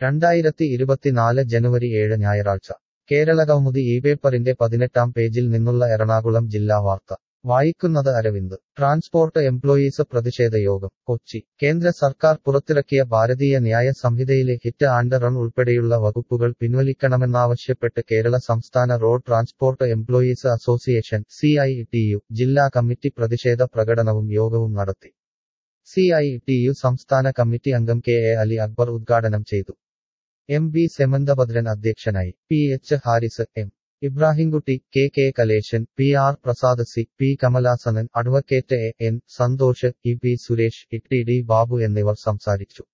രണ്ടായിരത്തി ഇരുപത്തിനാല് ജനുവരി ഏഴ് ഞായറാഴ്ച കേരളകൗമുദി ഈ പേപ്പറിന്റെ പതിനെട്ടാം പേജിൽ നിന്നുള്ള എറണാകുളം ജില്ലാ വാർത്ത വായിക്കുന്നത് അരവിന്ദ് ട്രാൻസ്പോർട്ട് എംപ്ലോയീസ് പ്രതിഷേധ യോഗം കൊച്ചി കേന്ദ്ര സർക്കാർ പുറത്തിറക്കിയ ഭാരതീയ ന്യായ സംഹിതയിലെ ഹിറ്റ് ആൻഡ് റൺ ഉൾപ്പെടെയുള്ള വകുപ്പുകൾ പിൻവലിക്കണമെന്നാവശ്യപ്പെട്ട് കേരള സംസ്ഥാന road transport employees association C ജില്ലാ കമ്മിറ്റി പ്രതിഷേധ പ്രകടനവും യോഗവും നടത്തി സി സംസ്ഥാന കമ്മിറ്റി അംഗം കെ എ അലി അക്ബർ ഉദ്ഘാടനം ചെയ്തു എം ബി സെമന്തഭദ്രൻ അധ്യക്ഷനായി P H Haris M Ibrahimkutty K K Kaleshan P R Prasad C P Kamalasanan advocate A N Santhosh E P Suresh E T D Babu എന്നിവർ സംസാരിച്ചു